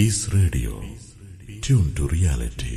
Peace Radio. Tune to reality.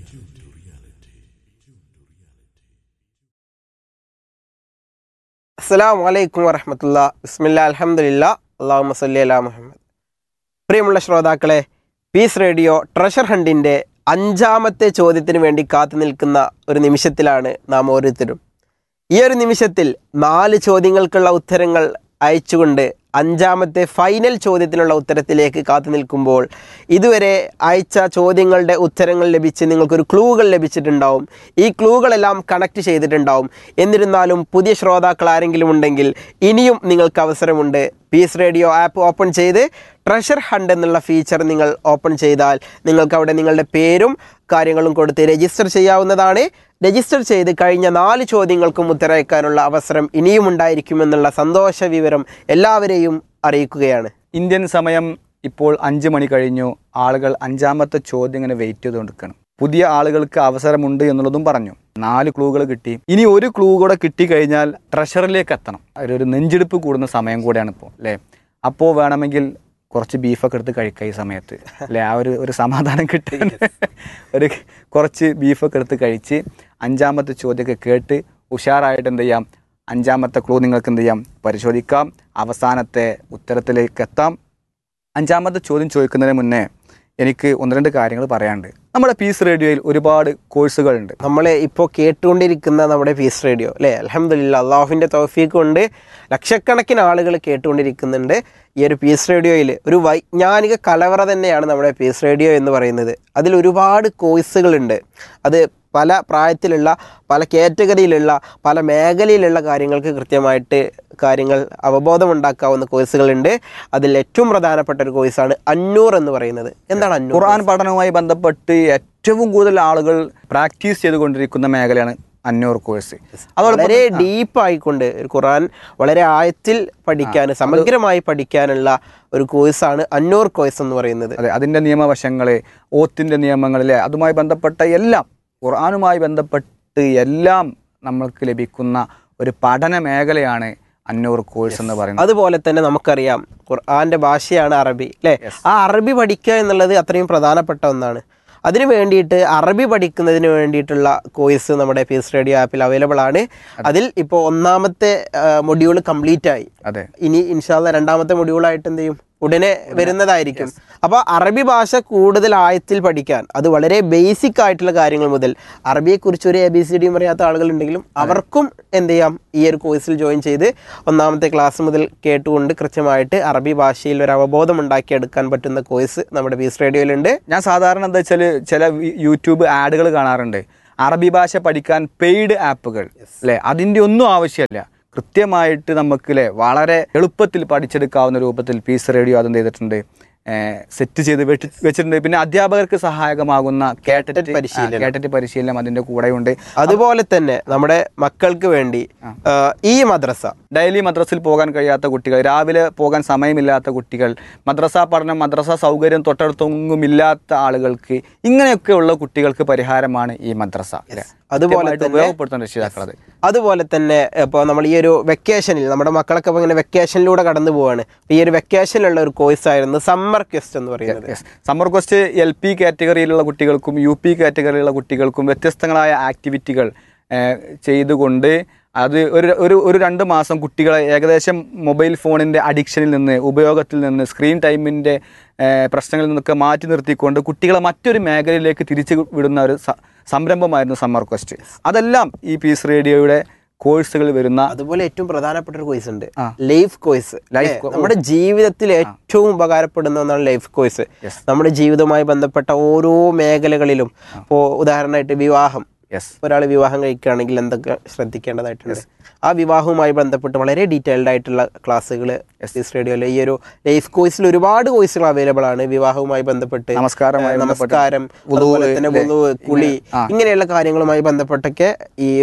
അസ്സലാമു അലൈക്കും വറഹമത്തുള്ള ബിസ്മില്ല അൽഹംദുലില്ല അള്ളാഹു സല്ലി അലാ മുഹമ്മദ് പ്രിയമുള്ള ശ്രോതാക്കളെ പീസ് റേഡിയോ ട്രഷർ ഹണ്ടിൻ്റെ അഞ്ചാമത്തെ ചോദ്യത്തിന് വേണ്ടി കാത്തു നിൽക്കുന്ന ഒരു നിമിഷത്തിലാണ് നാം ഓരോരുത്തരും ഈ ഒരു നിമിഷത്തിൽ നാല് ചോദ്യങ്ങൾക്കുള്ള ഉത്തരങ്ങൾ അയച്ചുകൊണ്ട് അഞ്ചാമത്തെ ഫൈനൽ ചോദ്യത്തിനുള്ള ഉത്തരത്തിലേക്ക് കാത്തു നിൽക്കുമ്പോൾ ഇതുവരെ അയച്ച ചോദ്യങ്ങളുടെ ഉത്തരങ്ങൾ ലഭിച്ച് നിങ്ങൾക്കൊരു ക്ലൂകൾ ലഭിച്ചിട്ടുണ്ടാവും ഈ ക്ലൂകളെല്ലാം കണക്ട് ചെയ്തിട്ടുണ്ടാവും എന്നിരുന്നാലും പുതിയ ശ്രോതാക്കൾ ആരെങ്കിലും ഉണ്ടെങ്കിൽ ഇനിയും നിങ്ങൾക്ക് അവസരമുണ്ട് പീസ് റേഡിയോ ആപ്പ് ഓപ്പൺ ചെയ്ത് ട്രഷർ ഹണ്ട് എന്നുള്ള ഫീച്ചർ നിങ്ങൾ ഓപ്പൺ ചെയ്താൽ നിങ്ങൾക്ക് അവിടെ നിങ്ങളുടെ പേരും കാര്യങ്ങളും കൊടുത്ത് രജിസ്റ്റർ ചെയ്യാവുന്നതാണ് രജിസ്റ്റർ ചെയ്ത് കഴിഞ്ഞ നാല് ചോദ്യങ്ങൾക്കും ഉത്തരവയ്ക്കാനുള്ള അവസരം ഇനിയും ഉണ്ടായിരിക്കുമെന്നുള്ള സന്തോഷ വിവരം എല്ലാവരെയും അറിയിക്കുകയാണ് ഇന്ത്യൻ സമയം ഇപ്പോൾ അഞ്ച് മണി കഴിഞ്ഞു ആളുകൾ അഞ്ചാമത്തെ ചോദ്യം ഇങ്ങനെ വെയിറ്റ് ചെയ്തുകൊണ്ടിരിക്കണം പുതിയ ആളുകൾക്ക് അവസരമുണ്ട് എന്നുള്ളതും പറഞ്ഞു നാല് ക്ലൂകൾ കിട്ടി ഇനി ഒരു ക്ലൂ കൂടെ കിട്ടിക്കഴിഞ്ഞാൽ ട്രഷറിലേക്ക് എത്തണം ഒരു ഒരു നെഞ്ചെടുപ്പ് കൂടുന്ന സമയം കൂടെയാണ് ഇപ്പോൾ അല്ലേ അപ്പോൾ വേണമെങ്കിൽ കുറച്ച് ബീഫൊക്കെ എടുത്ത് കഴിക്കാം ഈ സമയത്ത് അല്ലേ ആ ഒരു ഒരു സമാധാനം കിട്ടാൻ ഒരു കുറച്ച് ബീഫൊക്കെ എടുത്ത് കഴിച്ച് അഞ്ചാമത്തെ ചോദ്യമൊക്കെ കേട്ട് ഉഷാറായിട്ട് എന്ത് ചെയ്യാം അഞ്ചാമത്തെ ക്ലൂ നിങ്ങൾക്ക് എന്ത് ചെയ്യാം പരിശോധിക്കാം അവസാനത്തെ ഉത്തരത്തിലേക്ക് എത്താം അഞ്ചാമത്തെ ചോദ്യം ചോദിക്കുന്നതിന് മുന്നേ എനിക്ക് ഒന്ന് രണ്ട് കാര്യങ്ങൾ പറയാനുണ്ട് നമ്മുടെ പീസ് റേഡിയോയിൽ ഒരുപാട് കോഴ്സുകളുണ്ട് നമ്മളെ ഇപ്പോൾ കേട്ടുകൊണ്ടിരിക്കുന്ന നമ്മുടെ പീസ് റേഡിയോ അല്ലേ അലഹമില്ല അള്ളാഹുവിൻ്റെ തൗഫീഖ് കൊണ്ട് ലക്ഷക്കണക്കിന് ആളുകൾ കേട്ടുകൊണ്ടിരിക്കുന്നുണ്ട് ഈ ഒരു പീസ് റേഡിയോയിൽ ഒരു വൈജ്ഞാനിക കലവറ തന്നെയാണ് നമ്മുടെ പീസ് റേഡിയോ എന്ന് പറയുന്നത് അതിൽ ഒരുപാട് കോഴ്സുകളുണ്ട് അത് പല പ്രായത്തിലുള്ള പല കാറ്റഗറിയിലുള്ള പല മേഖലയിലുള്ള കാര്യങ്ങൾക്ക് കൃത്യമായിട്ട് കാര്യങ്ങൾ അവബോധമുണ്ടാക്കാവുന്ന കോഴ്സുകളുണ്ട് അതിൽ ഏറ്റവും പ്രധാനപ്പെട്ട ഒരു കോഴ്സാണ് അന്നൂർ എന്ന് പറയുന്നത് എന്താണ് അന്നൂർ ഖുർആൻ പഠനവുമായി ബന്ധപ്പെട്ട് ഏറ്റവും കൂടുതൽ ആളുകൾ പ്രാക്ടീസ് ചെയ്തുകൊണ്ടിരിക്കുന്ന മേഖലയാണ് അഞ്ഞൂറ് കോഴ്സ് അതോടൊപ്പം വളരെ ഡീപ്പ് ആയിക്കൊണ്ട് ഒരു ഖുറാൻ വളരെ ആഴത്തിൽ പഠിക്കാൻ സമഗ്രമായി പഠിക്കാനുള്ള ഒരു കോഴ്സാണ് അന്നൂർ കോഴ്സ് എന്ന് പറയുന്നത് അതെ അതിൻ്റെ നിയമവശങ്ങൾ ഓത്തിൻ്റെ നിയമങ്ങളിലെ അതുമായി ബന്ധപ്പെട്ട എല്ലാം ഖുർആനുമായി ബന്ധപ്പെട്ട് എല്ലാം നമ്മൾക്ക് ലഭിക്കുന്ന ഒരു പഠന മേഖലയാണ് അഞ്ഞൂറ് കോഴ്സ് എന്ന് പറയുന്നത് അതുപോലെ തന്നെ നമുക്കറിയാം ഖുർആന്റെ ഭാഷയാണ് അറബി അല്ലേ ആ അറബി പഠിക്കുക എന്നുള്ളത് അത്രയും പ്രധാനപ്പെട്ട ഒന്നാണ് അതിനു വേണ്ടിയിട്ട് അറബി പഠിക്കുന്നതിന് വേണ്ടിയിട്ടുള്ള കോഴ്സ് നമ്മുടെ പീസ് റേഡിയോ ആപ്പിൽ അവൈലബിൾ ആണ് അതിൽ ഇപ്പോൾ ഒന്നാമത്തെ മൊഡ്യൂൾ കംപ്ലീറ്റ് ആയി അതെ ഇനി ഇൻഷാല്ല രണ്ടാമത്തെ മൊഡ്യൂളായിട്ട് എന്ത് ചെയ്യും ഉടനെ വരുന്നതായിരിക്കും അപ്പോൾ അറബി ഭാഷ കൂടുതൽ ആഴത്തിൽ പഠിക്കാൻ അത് വളരെ ബേസിക് ആയിട്ടുള്ള കാര്യങ്ങൾ മുതൽ അറബിയെക്കുറിച്ച് ഒരു എ ബി സി ഡിയും അറിയാത്ത ആളുകളുണ്ടെങ്കിലും അവർക്കും എന്ത് ചെയ്യാം ഈ ഒരു കോഴ്സിൽ ജോയിൻ ചെയ്ത് ഒന്നാമത്തെ ക്ലാസ് മുതൽ കേട്ടുകൊണ്ട് കൃത്യമായിട്ട് അറബി ഭാഷയിൽ ഒരു അവബോധം ഉണ്ടാക്കിയെടുക്കാൻ പറ്റുന്ന കോഴ്സ് നമ്മുടെ പീസ് റേഡിയോയിലുണ്ട് ഞാൻ സാധാരണ എന്താ വെച്ചാൽ ചില വി- യൂട്യൂബ് ആഡുകൾ കാണാറുണ്ട് അറബി ഭാഷ പഠിക്കാൻ പെയ്ഡ് ആപ്പുകൾ അല്ലേ അതിൻ്റെ ഒന്നും ആവശ്യമില്ല കൃത്യമായിട്ട് നമുക്ക് അല്ലേ വളരെ എളുപ്പത്തിൽ പഠിച്ചെടുക്കാവുന്ന രൂപത്തിൽ പീസ് റേഡിയോ അതെന്ത് ചെയ്തിട്ടുണ്ട് സെറ്റ് ചെയ്ത് വെച്ച് വെച്ചിട്ടുണ്ട് പിന്നെ അധ്യാപകർക്ക് സഹായകമാകുന്ന കേട്ടറ്റ് പരിശീലനം. കേട്ടറ്റ് പരിശീലനം അതിൻ്റെ കൂടെയുണ്ട് അതുപോലെ തന്നെ നമ്മുടെ മക്കൾക്ക് വേണ്ടി ആ, ഈ മദ്രസ ഡെയിലി മദ്രസയിൽ പോകാൻ കഴിയാത്ത കുട്ടികൾ രാവിലെ പോകാൻ സമയമില്ലാത്ത കുട്ടികൾ മദ്രസ പഠനം മദ്രസ സൗകര്യം തൊട്ടടുത്തൊന്നും ഇല്ലാത്ത ആളുകൾക്ക് ഇങ്ങനെയൊക്കെയുള്ള കുട്ടികൾക്ക് പരിഹാരമാണ് ഈ മദ്രസ അല്ലേ? അതുപോലെ കൃത്യമായിട്ട് തന്നെ- ഉപയോഗപ്പെടുത്തുന്ന രക്ഷിതാക്കളത് അതുപോലെ തന്നെ ഇപ്പോൾ നമ്മൾ ഈ ഒരു വെക്കേഷനിൽ നമ്മുടെ മക്കളൊക്കെ ഇപ്പോൾ ഇങ്ങനെ വെക്കേഷനിലൂടെ കടന്നു പോവാണ് അപ്പോൾ ഈ ഒരു വെക്കേഷനിലുള്ള ഒരു കോഴ്സ് ആയിരുന്നു സമ്മർ ക്വസ്റ്റ് എന്ന് പറയുന്നത് സമ്മർ ക്വസ്റ്റ് എൽ പി കാറ്റഗറിയിലുള്ള കുട്ടികൾക്കും യു പി കാറ്റഗറിയിലുള്ള കുട്ടികൾക്കും വ്യത്യസ്തങ്ങളായ ആക്ടിവിറ്റികൾ ഏഹ്, ചെയ്തുകൊണ്ട് അത് ഒരു ഒരു ഒരു രണ്ട് മാസം കുട്ടികളെ ഏകദേശം മൊബൈൽ ഫോണിൻ്റെ അഡിക്ഷനിൽ നിന്ന് ഉപയോഗത്തിൽ നിന്ന് സ്ക്രീൻ ടൈമിൻ്റെ പ്രശ്നങ്ങളിൽ നിന്നൊക്കെ മാറ്റി നിർത്തിക്കൊണ്ട് കുട്ടികളെ മറ്റൊരു മേഖലയിലേക്ക് തിരിച്ചു വിടുന്ന ഒരു സ- സംരംഭമായിരുന്നു സമ്മർ ക്വസ്റ്റ് അതെല്ലാം ഈ പീസ് റേഡിയോയുടെ കോഴ്സുകൾ വരുന്ന അതുപോലെ ഏറ്റവും പ്രധാനപ്പെട്ട ഒരു കോഴ്സ് ഉണ്ട് ആ. ലൈഫ് കോഴ്സ് ലൈഫ് അല്ലേ? നമ്മുടെ ജീവിതത്തിൽ ഏറ്റവും ഉപകാരപ്പെടുന്ന ഒന്നാണ് ലൈഫ് കോഴ്സ് Yes. നമ്മുടെ ജീവിതവുമായി ബന്ധപ്പെട്ട ഓരോ മേഖലകളിലും ഇപ്പോൾ ഉദാഹരണമായിട്ട് വിവാഹം യെസ് ഒരാൾ വിവാഹം കഴിക്കുകയാണെങ്കിൽ എന്തൊക്കെ ശ്രദ്ധിക്കേണ്ടതായിട്ടുണ്ട് ആ വിവാഹവുമായി ബന്ധപ്പെട്ട് വളരെ ഡീറ്റെയിൽഡ് ആയിട്ടുള്ള ക്ലാസ്സുകൾ എസ് റേഡിയോയിൽ ഈ ഒരു ലൈഫ് കോഴ്സിൽ ഒരുപാട് കോഴ്സുകൾ അവൈലബിൾ ആണ് വിവാഹവുമായി ബന്ധപ്പെട്ട് നമസ്കാരവുമായി ഏഹ് ബന്ധപ്പെട്ട് നമസ്കാരം വുളു, അതുപോലെ തന്നെ ഇല്ലേ? വുളു, കുളി ആ. ഇങ്ങനെയുള്ള കാര്യങ്ങളുമായി ബന്ധപ്പെട്ടൊക്കെ ഈ ഒരു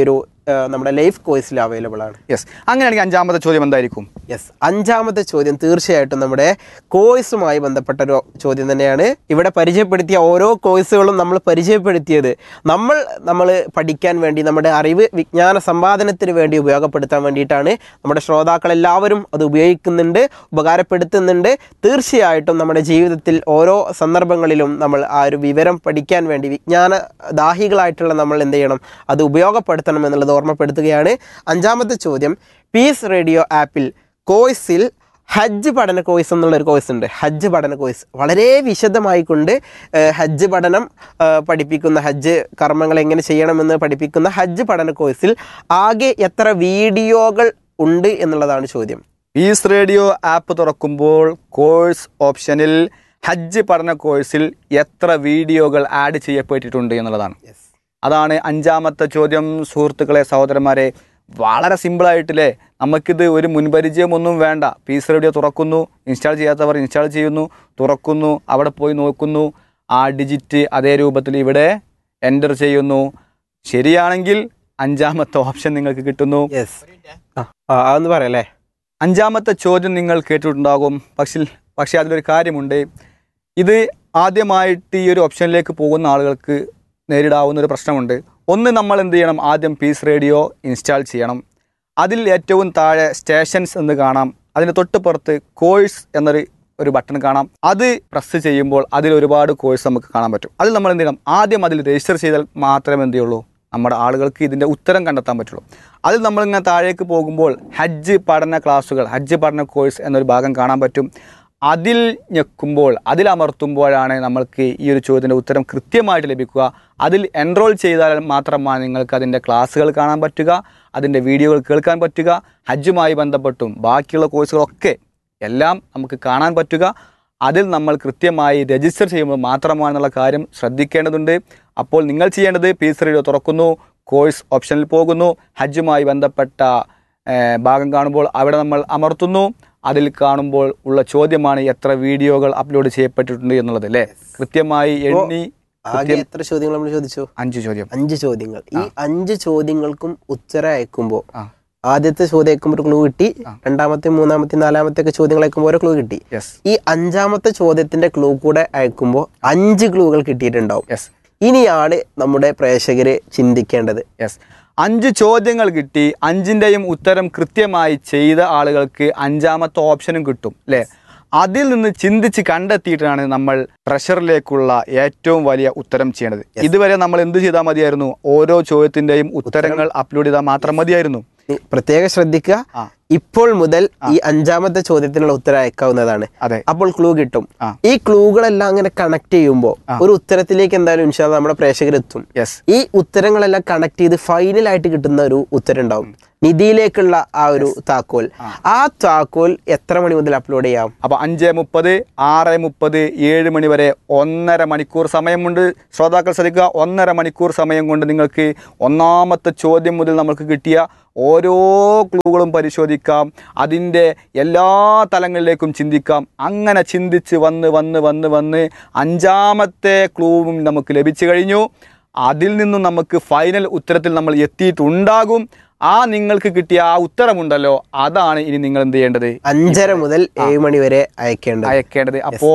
ആ, നമ്മുടെ ലൈഫ് കോഴ്സിൽ അവൈലബിൾ ആണ് യെസ് അങ്ങനെയാണെങ്കിൽ അഞ്ചാമത്തെ ചോദ്യം എന്തായിരിക്കും യെസ് അഞ്ചാമത്തെ ചോദ്യം തീർച്ചയായിട്ടും നമ്മുടെ കോഴ്സുമായി ബന്ധപ്പെട്ട ഒരു ചോദ്യം തന്നെയാണ് ഇവിടെ പരിചയപ്പെടുത്തിയ ഓരോ കോഴ്സുകളും നമ്മൾ പരിചയപ്പെടുത്തിയത് നമ്മൾ നമ്മൾ പഠിക്കാൻ വേണ്ടി നമ്മുടെ അറിവ് വിജ്ഞാന സമ്പാദനത്തിന് വേണ്ടി ഉപയോഗപ്പെടുത്താൻ വേണ്ടിയിട്ടാണ് നമ്മുടെ ശ്രോതാക്കൾ എല്ലാവരും അത് ഉപയോഗിക്കുന്നുണ്ട് ഉപകാരപ്പെടുത്തുന്നുണ്ട് തീർച്ചയായിട്ടും നമ്മുടെ ജീവിതത്തിൽ ഓരോ സന്ദർഭങ്ങളിലും നമ്മൾ ആ ഒരു വിവരം പഠിക്കാൻ വേണ്ടി വിജ്ഞാന ദാഹികളായിട്ടുള്ള നമ്മൾ എന്ത് ചെയ്യണം അത് ഉപയോഗപ്പെടുത്തണം എന്നുള്ളത് ഓർമ്മപ്പെടുത്തുകയാണ് അഞ്ചാമത്തെ ചോദ്യം പീസ് റേഡിയോ ആപ്പിൽ കോഴ്സിൽ ഹജ്ജ് പഠന കോഴ്സ് എന്നുള്ളൊരു കോഴ്സ് ഉണ്ട് ഹജ്ജ് പഠന കോഴ്സ് വളരെ വിശദമായിക്കൊണ്ട് ഏഹ്, ഹജ്ജ് പഠനം ഏഹ്, പഠിപ്പിക്കുന്ന ഹജ്ജ് കർമ്മങ്ങൾ എങ്ങനെ ചെയ്യണമെന്ന് പഠിപ്പിക്കുന്ന ഹജ്ജ് പഠന കോഴ്സിൽ ആകെ എത്ര വീഡിയോകൾ ഉണ്ട് എന്നുള്ളതാണ് ചോദ്യം പീസ് റേഡിയോ ആപ്പ് തുറക്കുമ്പോൾ കോഴ്സ് ഓപ്ഷനിൽ ഹജ്ജ് പഠന കോഴ്സിൽ എത്ര വീഡിയോകൾ ആഡ് ചെയ്യപ്പെട്ടിട്ടുണ്ട് എന്നുള്ളതാണ് അതാണ് അഞ്ചാമത്തെ ചോദ്യം സുഹൃത്തുക്കളെ സഹോദരന്മാരെ വളരെ സിമ്പിളായിട്ടില്ലേ നമുക്കിത് ഒരു മുൻപരിചയമൊന്നും വേണ്ട പീസ് റേഡിയോ തുറക്കുന്നു ഇൻസ്റ്റാൾ ചെയ്യാത്തവർ ഇൻസ്റ്റാൾ ചെയ്യുന്നു തുറക്കുന്നു അവിടെ പോയി നോക്കുന്നു ആ ഡിജിറ്റ് അതേ രൂപത്തിൽ ഇവിടെ എൻ്റർ ചെയ്യുന്നു ശരിയാണെങ്കിൽ അഞ്ചാമത്തെ ഓപ്ഷൻ നിങ്ങൾക്ക് കിട്ടുന്നു യെസ് ആ ആ, അതൊന്ന് പറയല്ലേ അഞ്ചാമത്തെ ചോദ്യം നിങ്ങൾ കേട്ടിട്ടുണ്ടാകും പക്ഷേ പക്ഷേ അതിലൊരു കാര്യമുണ്ട് ഇത് ആദ്യമായിട്ട് ഈ ഒരു ഓപ്ഷനിലേക്ക് പോകുന്ന ആളുകൾക്ക് നേരിടാവുന്ന ഒരു പ്രശ്നമുണ്ട് ഒന്ന് നമ്മൾ എന്ത് ചെയ്യണം ആദ്യം പീസ് റേഡിയോ ഇൻസ്റ്റാൾ ചെയ്യണം അതിൽ ഏറ്റവും താഴെ സ്റ്റേഷൻസ് എന്ന് കാണാം അതിന് തൊട്ടുപുറത്ത് കോഴ്സ് എന്നൊരു ഒരു ബട്ടൺ കാണാം അത് പ്രസ് ചെയ്യുമ്പോൾ അതിൽ ഒരുപാട് കോഴ്സ് നമുക്ക് കാണാൻ പറ്റും അതിൽ നമ്മൾ എന്ത് ചെയ്യണം ആദ്യം അതിൽ രജിസ്റ്റർ ചെയ്താൽ മാത്രമേ എന്ത് ചെയ്യുള്ളൂ നമ്മുടെ ആളുകൾക്ക് ഇതിൻ്റെ ഉത്തരം കണ്ടെത്താൻ പറ്റുള്ളൂ അതിൽ നമ്മളിങ്ങനെ താഴേക്ക് പോകുമ്പോൾ ഹജ്ജ് പഠന ക്ലാസ്സുകൾ ഹജ്ജ് പഠന കോഴ്സ് എന്നൊരു ഭാഗം കാണാൻ പറ്റും അതിൽ ഞെക്കുമ്പോൾ അതിൽ അമർത്തുമ്പോഴാണ് നമ്മൾക്ക് ഈ ഒരു ചോദ്യത്തിൻ്റെ ഉത്തരം കൃത്യമായിട്ട് ലഭിക്കുക അതിൽ എൻറോൾ ചെയ്താൽ മാത്രമാണ് നിങ്ങൾക്ക് അതിൻ്റെ ക്ലാസ്സുകൾ കാണാൻ പറ്റുക അതിൻ്റെ വീഡിയോകൾ കേൾക്കാൻ പറ്റുക ഹജ്ജുമായി ബന്ധപ്പെട്ടും ബാക്കിയുള്ള കോഴ്സുകളൊക്കെ എല്ലാം നമുക്ക് കാണാൻ പറ്റുക അതിൽ നമ്മൾ കൃത്യമായി രജിസ്റ്റർ ചെയ്യുമ്പോൾ മാത്രമാണെന്നുള്ള കാര്യം ശ്രദ്ധിക്കേണ്ടതുണ്ട് അപ്പോൾ നിങ്ങൾ ചെയ്യേണ്ടത് പീസ് റേഡിയോ തുറക്കുന്നു കോഴ്സ് ഓപ്ഷനിൽ പോകുന്നു ഹജ്ജുമായി ബന്ധപ്പെട്ട ഏഹ്, ഭാഗം കാണുമ്പോൾ അവിടെ നമ്മൾ അമർത്തുന്നു അതിൽ കാണുമ്പോൾ ഉള്ള ചോദ്യമാണ് എത്ര വീഡിയോകൾ അപ്ലോഡ് ചെയ്യപ്പെട്ടിട്ടുണ്ട് എന്നുള്ളത് അല്ലേ കൃത്യമായി എണ്ണി ആകെ എത്ര ചോദ്യങ്ങൾ നമ്മൾ ചോദിച്ചു അഞ്ച് ചോദ്യം അഞ്ച് ചോദ്യങ്ങൾ ഈ അഞ്ച് ചോദ്യങ്ങൾക്കും ഉത്തരം അയക്കുമ്പോൾ ആ ആദ്യത്തെ ചോദ്യം അയക്കുമ്പോൾ ഒരു ക്ലൂ കിട്ടി രണ്ടാമത്തെ മൂന്നാമത്തെ നാലാമത്തെ ഒക്കെ ചോദ്യങ്ങൾ അയക്കുമ്പോൾ ഓരോ ക്ലൂ കിട്ടി യെസ് ഈ അഞ്ചാമത്തെ ചോദ്യത്തിന്റെ ക്ലൂ കൂടെ അയക്കുമ്പോൾ അഞ്ച് ക്ലൂകൾ കിട്ടിയിട്ടുണ്ടാവും യെസ് ഇനിയാണ് നമ്മുടെ പ്രേക്ഷകര് ചിന്തിക്കേണ്ടത് യെസ് അഞ്ച് ചോദ്യങ്ങൾ കിട്ടി അഞ്ചിൻ്റെയും ഉത്തരം കൃത്യമായി ചെയ്ത ആളുകൾക്ക് അഞ്ചാമത്തെ ഓപ്ഷനും കിട്ടും അല്ലേ അതിൽ നിന്ന് ചിന്തിച്ച് കണ്ടെത്തിയിട്ടാണ് നമ്മൾ ട്രഷറിലേക്കുള്ള ഏറ്റവും വലിയ ഉത്തരം ചെയ്യേണ്ടത് ഇതുവരെ നമ്മൾ എന്ത് ചെയ്താൽ മതിയായിരുന്നു ഓരോ ചോദ്യത്തിൻ്റെയും ഉത്തരങ്ങൾ അപ്ലോഡ് ചെയ്താൽ മാത്രം മതിയായിരുന്നു നി- പ്രത്യേകം ശ്രദ്ധിക്കുക ആ. ഇപ്പോൾ മുതൽ ഈ അഞ്ചാമത്തെ ചോദ്യത്തിനുള്ള ഉത്തരം അയക്കാവുന്നതാണ് അതെ അപ്പോൾ ക്ലൂ കിട്ടും ആ. ഈ ക്ലൂകളെല്ലാം അങ്ങനെ കണക്ട് ചെയ്യുമ്പോൾ ഒരു ഉത്തരത്തിലേക്ക് എന്തായാലും ഇൻഷാല്ല നമ്മുടെ പ്രേക്ഷകരെത്തും യെസ് ഈ ഉത്തരങ്ങളെല്ലാം കണക്ട് ചെയ്ത് ഫൈനലായിട്ട് കിട്ടുന്ന ഒരു ഉത്തരം ഉണ്ടാവും നിധിയിലേക്കുള്ള ആ ഒരു താക്കോൽ ആ താക്കോൽ എത്ര മണി മുതൽ അപ്ലോഡ് ചെയ്യാം അപ്പോൾ അഞ്ച് മുപ്പത് ആറ് മുപ്പത് ഏഴ് മണി വരെ ഒന്നര മണിക്കൂർ സമയമുണ്ട് ശ്രോതാക്കൾ ശ്രദ്ധിക്കുക ഒന്നര മണിക്കൂർ സമയം കൊണ്ട് നിങ്ങൾക്ക് ഒന്നാമത്തെ ചോദ്യം മുതൽ നമുക്ക് കിട്ടിയ ഓരോ ക്ലൂകളും പരിശോധിക്കാം അതിൻ്റെ എല്ലാ തലങ്ങളിലേക്കും ചിന്തിക്കാം അങ്ങനെ ചിന്തിച്ച് വന്ന് വന്ന് വന്ന് വന്ന് അഞ്ചാമത്തെ ക്ലൂവും നമുക്ക് ലഭിച്ചു കഴിഞ്ഞു അതിൽ നിന്നും നമുക്ക് ഫൈനൽ ഉത്തരത്തിൽ നമ്മൾ എത്തിയിട്ടുണ്ടാകും ആ നിങ്ങൾക്ക് കിട്ടിയ ആ ഉത്തരമുണ്ടല്ലോ അതാണ് ഇനി നിങ്ങൾ എന്ത് ചെയ്യേണ്ടത് അഞ്ചര മുതൽ ഏഴ് മണി വരെ അയക്കേണ്ടത് അയക്കേണ്ടത് അപ്പോ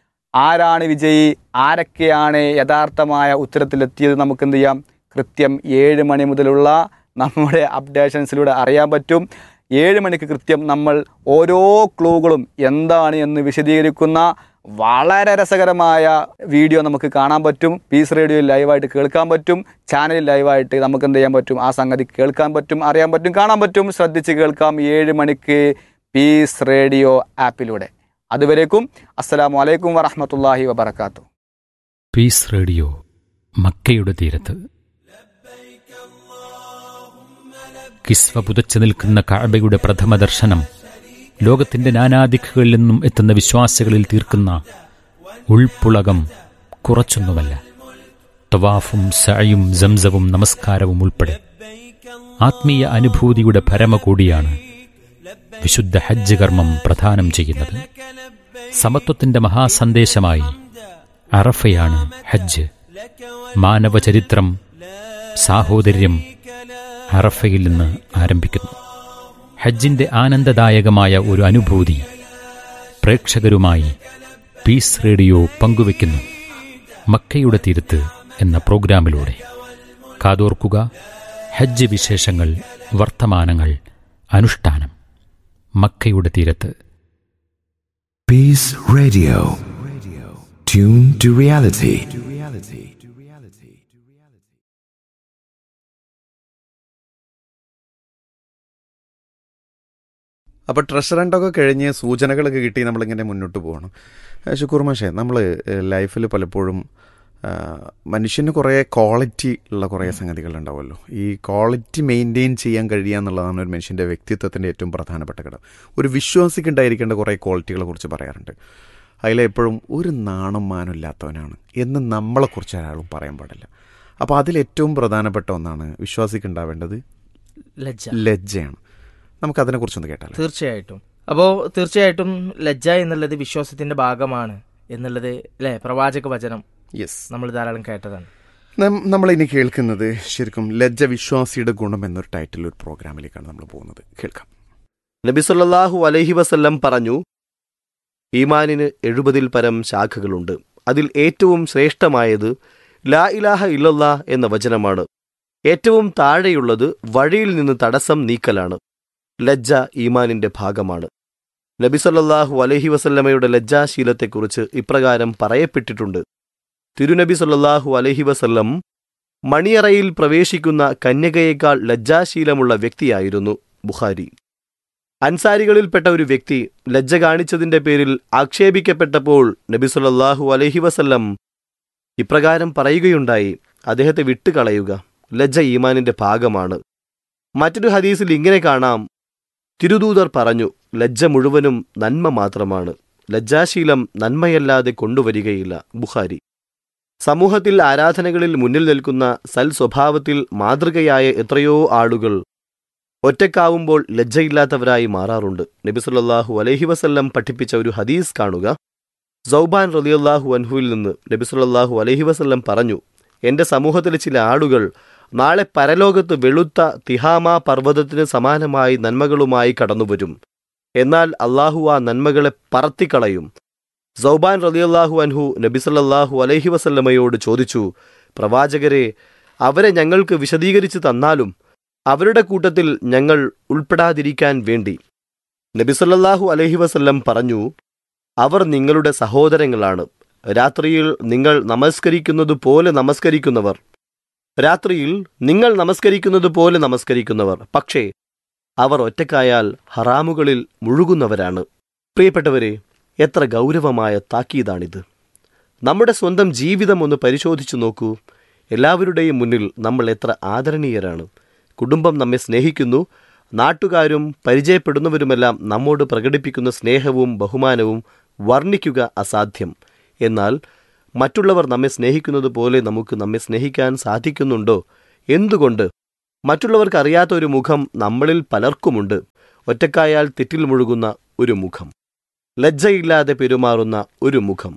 ആരാണ് വിജയി ആരൊക്കെയാണ് യഥാർത്ഥമായ ഉത്തരത്തിലെത്തിയത് നമുക്ക് എന്ത് ചെയ്യാം കൃത്യം ഏഴ് മണി മുതലുള്ള നമ്മുടെ അപ്ഡേഷൻസിലൂടെ അറിയാൻ പറ്റും ഏഴ് മണിക്ക് കൃത്യം നമ്മൾ ഓരോ ക്ലൂകളും എന്താണ് എന്ന് വിശദീകരിക്കുന്ന വളരെ രസകരമായ വീഡിയോ നമുക്ക് കാണാൻ പറ്റും പീസ് റേഡിയോയിൽ ലൈവായിട്ട് കേൾക്കാൻ പറ്റും ചാനലിൽ ലൈവായിട്ട് നമുക്ക് എന്ത് ചെയ്യാൻ പറ്റും ആ സംഗതി കേൾക്കാൻ പറ്റും അറിയാൻ പറ്റും കാണാൻ പറ്റും ശ്രദ്ധിച്ച് കേൾക്കാം ഏഴ് മണിക്ക് പീസ് റേഡിയോ ആപ്പിലൂടെ അതുവരേക്കും അസ്സലാമു അലൈക്കും വറഹമത്തല്ലാഹി വബർക്കാത്തു പീസ് റേഡിയോ മക്കയുടെ തീരത്ത് കിസ്വ പുതച്ചു നിൽക്കുന്ന കഅബയുടെ പ്രഥമ ദർശനം ലോകത്തിന്റെ നാനാദിക്കുകളിൽ നിന്നും എത്തുന്ന വിശ്വാസികളിൽ തീർക്കുന്ന ഉൾപ്പുളകം കുറച്ചൊന്നുമല്ല തവാഫും സഅയും സംസവും നമസ്കാരവും ഉൾപ്പെടെ ആത്മീയ അനുഭൂതിയുടെ പരമകൂടിയാണ് വിശുദ്ധ ഹജ്ജ് കർമ്മം പ്രദാനം ചെയ്യുന്നത് സമത്വത്തിന്റെ മഹാസന്ദേശമായി അറഫയാണ് ഹജ്ജ് മാനവചരിത്രം സാഹോദര്യം അറഫയിൽ നിന്ന് ആരംഭിക്കുന്നു ഹജ്ജിന്റെ ആനന്ദദായകമായ ഒരു അനുഭൂതി പ്രേക്ഷകരുമായി പീസ് റേഡിയോ പങ്കുവെക്കുന്നു മക്കയുടെ തീരത്ത് എന്ന പ്രോഗ്രാമിലൂടെ കാതോർക്കുക ഹജ്ജ് വിശേഷങ്ങൾ വർത്തമാനങ്ങൾ അനുഷ്ഠാനം മക്കയുടെ തീരത്ത് Peace Radio. Tune to reality. അപ്പോൾ ട്രഷർ ഹണ്ടൊക്കെ കഴിഞ്ഞ് സൂചനകളൊക്കെ കിട്ടി നമ്മളിങ്ങനെ മുന്നോട്ട് പോകണം ഏഹ് ശുക്കൂർ മാഷേ നമ്മൾ ലൈഫിൽ പലപ്പോഴും ആ, മനുഷ്യന് കുറേ ക്വാളിറ്റി ഉള്ള കുറേ സംഗതികൾ ഉണ്ടാവുമല്ലോ ഈ ക്വാളിറ്റി മെയിൻറ്റെയിൻ ചെയ്യാൻ കഴിയുക എന്നുള്ളതാണ് ഒരു മനുഷ്യൻ്റെ വ്യക്തിത്വത്തിൻ്റെ ഏറ്റവും പ്രധാനപ്പെട്ട ഘടകം ഒരു വിശ്വാസിക്ക് ഉണ്ടായിരിക്കേണ്ട കുറേ ക്വാളിറ്റികളെ കുറിച്ച് പറയാറുണ്ട് അതിലെപ്പോഴും ഒരു നാണം മാനം ഇല്ലാത്തവനാണ് എന്ന് നമ്മളെക്കുറിച്ച് ഒരാളും പറയാൻ പാടില്ല അപ്പോൾ അതിലേറ്റവും പ്രധാനപ്പെട്ട ഒന്നാണ് വിശ്വാസിക്ക് ഉണ്ടാവേണ്ടത് ലജ്ജ ലജ്ജയാണ് നമുക്കതിനെക്കുറിച്ചൊന്ന് കേട്ടാലോ തീർച്ചയായിട്ടും അപ്പോൾ തീർച്ചയായിട്ടും ലജ്ജ എന്നുള്ളത് വിശ്വാസത്തിന്റെ ഭാഗമാണ് എന്നുള്ളത് അല്ലേ പ്രവാചക വചനം യെസ് നമ്മൾ ധാരാളം കേട്ടതാണ് നമ്മൾ ഇനി കേൾക്കുന്നത് ശരിക്കും ലജ്ജ വിശ്വാസിയുടെ ഗുണം എന്നൊരു ടൈറ്റിൽ ഒരു പ്രോഗ്രാമിലേക്കാണ് നമ്മൾ പോകുന്നത് കേൾക്കാം നബി സല്ലല്ലാഹു അലൈഹി വസല്ലം പറഞ്ഞു ഈമാനിന് എഴുപതിൽ പരം ശാഖകളുണ്ട് അതിൽ ഏറ്റവും ശ്രേഷ്ഠമായത് ലാ ഇലാഹ ഇല്ലല്ലാ എന്ന വചനമാണ് ഏറ്റവും താഴെയുള്ളത് വഴിയിൽ നിന്ന് തടസ്സം നീക്കലാണ് ലജ്ജ ഈമാനിന്റെ ഭാഗമാണ് നബി സല്ലല്ലാഹു അലൈഹി വസല്ലമയുടെ ലജ്ജാശീലത്തെക്കുറിച്ച് ഇപ്രകാരം പറയപ്പെട്ടിട്ടുണ്ട് തിരുനബി സല്ലല്ലാഹു അലൈഹി വസല്ലം മണിയറയിൽ പ്രവേശിക്കുന്ന കന്യകയേക്കാൾ ലജ്ജാശീലമുള്ള വ്യക്തിയായിരുന്നു ബുഖാരി അൻസാരികളിൽപ്പെട്ട ഒരു വ്യക്തി ലജ്ജ കാണിച്ചതിന്റെ പേരിൽ ആക്ഷേപിക്കപ്പെട്ടപ്പോൾ നബി സല്ലല്ലാഹു അലൈഹി വസല്ലം ഇപ്രകാരം പറയുകയുണ്ടായി അദ്ദേഹത്തെ വിട്ടുകളയുക ലജ്ജ ഈമാനിന്റെ ഭാഗമാണ് മറ്റൊരു ഹദീസിൽ ഇങ്ങനെ കാണാം തിരുദൂതർ പറഞ്ഞു ലജ്ജ മുഴുവനും നന്മ മാത്രമാണ് ലജ്ജാശീലം നന്മയല്ലാതെ കൊണ്ടുവരികയില്ല ബുഖാരി സമൂഹത്തിൽ ആരാധനകളിൽ മുന്നിൽ നിൽക്കുന്ന സൽ സ്വഭാവത്തിൽ മാതൃകയായ എത്രയോ ആളുകൾ ഒറ്റക്കാവുമ്പോൾ ലജ്ജയില്ലാത്തവരായി മാറാറുണ്ട് നബിസുല്ലാഹു അലൈഹി വസല്ലം പഠിപ്പിച്ച ഒരു ഹദീസ് കാണുക സൗബാൻ റലിയല്ലാഹു അൻഹുവിൽ നിന്ന് നബിസുല്ലാഹു അലൈഹി വസല്ലം പറഞ്ഞു എന്റെ സമൂഹത്തിലെ ചില ആളുകൾ നാളെ പരലോകത്ത് വെളുത്ത തിഹാമ പർവ്വതത്തിന് സമാനമായി നന്മകളുമായി കടന്നുവരും എന്നാൽ അള്ളാഹു ആ നന്മകളെ പറത്തിക്കളയും സൗബാൻ റലിയല്ലാഹു അൻഹു നബിസല്ലാഹു അലൈഹി വസല്ലമയോട് ചോദിച്ചു പ്രവാചകരെ അവരെ ഞങ്ങൾക്ക് വിശദീകരിച്ചു തന്നാലും അവരുടെ കൂട്ടത്തിൽ ഞങ്ങൾ ഉൾപ്പെടാതിരിക്കാൻ വേണ്ടി നബിസല്ലാഹു അലൈഹി വസല്ലം പറഞ്ഞു അവർ നിങ്ങളുടെ സഹോദരങ്ങളാണ് രാത്രിയിൽ നിങ്ങൾ നമസ്കരിക്കുന്നത് പോലെ നമസ്കരിക്കുന്നവർ രാത്രിയിൽ നിങ്ങൾ നമസ്കരിക്കുന്നത് പോലെ നമസ്കരിക്കുന്നവർ പക്ഷേ അവർ ഒറ്റക്കായാൽ ഹറാമുകളിൽ മുഴുകുന്നവരാണ് പ്രിയപ്പെട്ടവരെ എത്ര ഗൗരവമായ താക്കീതാണിത് നമ്മുടെ സ്വന്തം ജീവിതം ഒന്ന് പരിശോധിച്ചു നോക്കൂ എല്ലാവരുടെയും മുന്നിൽ നമ്മൾ എത്ര ആദരണീയരാണ് കുടുംബം നമ്മെ സ്നേഹിക്കുന്നു നാട്ടുകാരും പരിചയപ്പെടുന്നവരുമെല്ലാം നമ്മോട് പ്രകടിപ്പിക്കുന്ന സ്നേഹവും ബഹുമാനവും വർണ്ണിക്കുക അസാധ്യം എന്നാൽ മറ്റുള്ളവർ നമ്മെ സ്നേഹിക്കുന്നത് പോലെ നമുക്ക് നമ്മെ സ്നേഹിക്കാൻ സാധിക്കുന്നുണ്ടോ എന്തുകൊണ്ട് മറ്റുള്ളവർക്ക് അറിയാത്ത ഒരു മുഖം നമ്മളിൽ പലർക്കുമുണ്ട് ഒറ്റക്കായാൽ തെറ്റിൽ മുഴുകുന്ന ഒരു മുഖം ലജ്ജയില്ലാതെ പെരുമാറുന്ന ഒരു മുഖം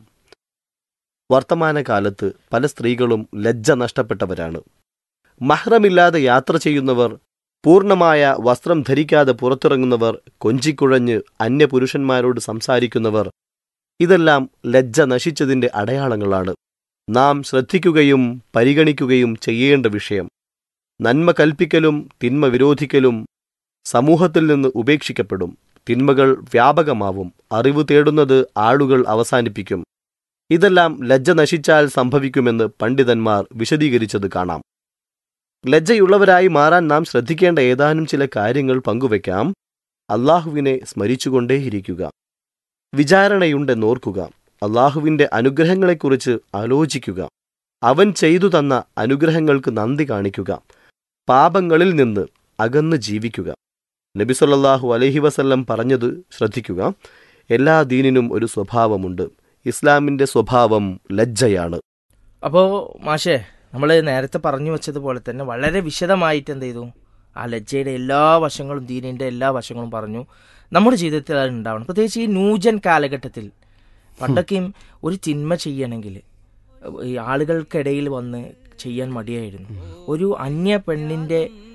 വർത്തമാനകാലത്ത് പല സ്ത്രീകളും ലജ്ജ നഷ്ടപ്പെട്ടവരാണ് മഹ്റമില്ലാതെ യാത്ര ചെയ്യുന്നവർ പൂർണ്ണമായ വസ്ത്രം ധരിക്കാതെ പുറത്തിറങ്ങുന്നവർ കൊഞ്ചിക്കുഴഞ്ഞ് അന്യപുരുഷന്മാരോട് സംസാരിക്കുന്നവർ ഇതെല്ലാം ലജ്ജ നശിച്ചതിന്റെ അടയാളങ്ങളാണ് നാം ശ്രദ്ധിക്കുകയും പരിഗണിക്കുകയും ചെയ്യേണ്ട വിഷയം നന്മ കൽപ്പിക്കലും തിന്മ വിരോധിക്കലും സമൂഹത്തിൽ നിന്ന് ഉപേക്ഷിക്കപ്പെടും തിന്മകൾ വ്യാപകമാവും അറിവ് തേടുന്നത് ആളുകൾ അവസാനിപ്പിക്കും ഇതെല്ലാം ലജ്ജ നശിച്ചാൽ സംഭവിക്കുമെന്ന് പണ്ഡിതന്മാർ വിശദീകരിച്ചത് കാണാം ലജ്ജയുള്ളവരായി മാറാൻ നാം ശ്രദ്ധിക്കേണ്ട ഏതാനും ചില കാര്യങ്ങൾ പങ്കുവെക്കാം അള്ളാഹുവിനെ സ്മരിച്ചുകൊണ്ടേയിരിക്കുക വിചാരണയുണ്ടെന്നോർക്കുക അള്ളാഹുവിന്റെ അനുഗ്രഹങ്ങളെക്കുറിച്ച് ആലോചിക്കുക അവൻ ചെയ്തു തന്ന അനുഗ്രഹങ്ങൾക്ക് നന്ദി കാണിക്കുക പാപങ്ങളിൽ നിന്ന് അകന്ന് ജീവിക്കുക നബിസൊല്ലാഹു അലഹി വസല്ലം പറഞ്ഞത് ശ്രദ്ധിക്കുക എല്ലാ ദീനിനും ഒരു സ്വഭാവമുണ്ട് ഇസ്ലാമിന്റെ സ്വഭാവം ലജ്ജയാണ് അപ്പോൾ മാഷേ നമ്മൾ നേരത്തെ പറഞ്ഞു വെച്ചതുപോലെ തന്നെ വളരെ വിശദമായിട്ട് എന്ത് ചെയ്തു ആ ലജ്ജയുടെ എല്ലാ വശങ്ങളും ദീനിൻ്റെ എല്ലാ വശങ്ങളും പറഞ്ഞു നമ്മുടെ ജീവിതത്തിൽ അത് ഉണ്ടാവണം പ്രത്യേകിച്ച് ഈ നൂജൻ കാലഘട്ടത്തിൽ പണ്ടൊക്കെയും ഒരു തിന്മ ചെയ്യണമെങ്കിൽ ഈ ആളുകൾക്കിടയിൽ വന്ന് ചെയ്യാൻ മടിയായിരുന്നു ഒരു അന്യ പെണ്ണിൻ്റെ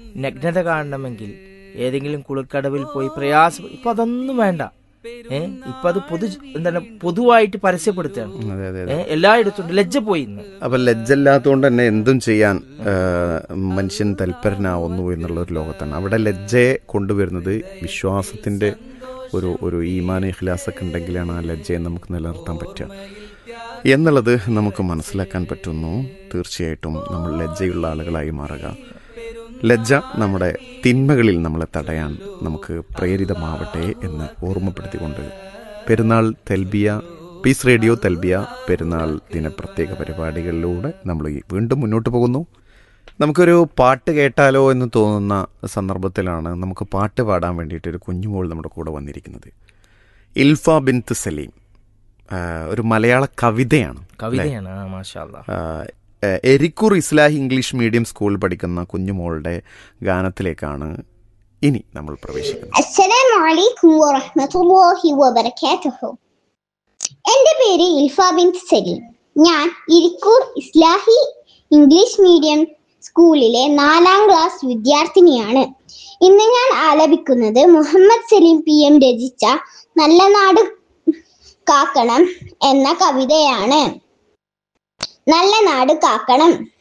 നഗ്നത കാണണമെങ്കിൽ ഏതെങ്കിലും കുളിക്കടവിൽ പോയി പ്രയാസം ഇപ്പൊ അതൊന്നും വേണ്ട ഏ ഇപ്പൊ അത് പൊതു എന്താണ് പൊതുവായിട്ട് പരസ്യപ്പെടുത്തുകയാണ് അതെ അതെ ഏ എല്ലായിടത്തും ഉണ്ട്. ലജ്ജ പോയി ഇന്ന് അപ്പൊ ലജ്ജയില്ലാത്തതുകൊണ്ട് തന്നെ എന്തും ചെയ്യാൻ ആ, മനുഷ്യൻ തൽപരനാവുന്നു എന്നുള്ള ഒരു ലോകത്താണ് അവിടെ ലജ്ജയെ കൊണ്ടുവരുന്നത് വിശ്വാസത്തിന്റെ ഒരു ഒരു ഈമാൻ ഇഖ്ലാസൊക്കെ ഉണ്ടെങ്കിലാണ് ആ ലജ്ജയെ നമുക്ക് നിലനിർത്താൻ പറ്റുക എന്നുള്ളത് നമുക്ക് മനസ്സിലാക്കാൻ പറ്റുന്നു തീർച്ചയായിട്ടും നമ്മൾ ലജ്ജയുള്ള ആളുകളായി മാറുക ലജ്ജ നമ്മുടെ തിന്മകളിൽ നമ്മളെ തടയാൻ നമുക്ക് പ്രേരിതമാവട്ടെ എന്ന് ഓർമ്മപ്പെടുത്തിക്കൊണ്ട് പെരുന്നാൾ തെൽബിയ പീസ് റേഡിയോ തെൽബിയ പെരുന്നാൾ ദിന പ്രത്യേക പരിപാടികളിലൂടെ നമ്മൾ ഈ വീണ്ടും മുന്നോട്ട് പോകുന്നു നമുക്കൊരു പാട്ട് കേട്ടാലോ എന്ന് തോന്നുന്ന സന്ദർഭത്തിലാണ് നമുക്ക് പാട്ട് പാടാൻ വേണ്ടിയിട്ട് ഒരു കുഞ്ഞുമോൾ നമ്മുടെ കൂടെ വന്നിരിക്കുന്നത് ഇൽഫ ബിൻത്ത് സലീം ആ, ഒരു മലയാള കവിതയാണ് കവിതയാണ് ആ മാഷാ അല്ലാ. ആ, എ- എരിക്കൂർ ഇസ്ലാഹി ഇംഗ്ലീഷ് മീഡിയം സ്കൂളിൽ പഠിക്കുന്ന കുഞ്ഞുമോളുടെ ഗാനത്തിലേക്കാണ് ഇനി നമ്മൾ പ്രവേശിക്കുന്നത് അസ്സലാമു അലൈക്കും വറഹ്മത്തുള്ളാഹി വബറകാതുഹു എൻ്റെ പേര് ഇൽഫ ബിൻത്ത് സലീം ഞാൻ ഇരിക്കൂർ ഇസ്ലാഹി ഇംഗ്ലീഷ് മീഡിയം സ്കൂളിലെ നാലാം ക്ലാസ് വിദ്യാർത്ഥിനിയാണ് ഇന്ന് ഞാൻ ആലപിക്കുന്നത് മുഹമ്മദ് സലീം പി എം രചിച്ച നല്ല നാട് കാക്കണം എന്ന കവിതയാണ് നല്ല നാട് കാക്കണം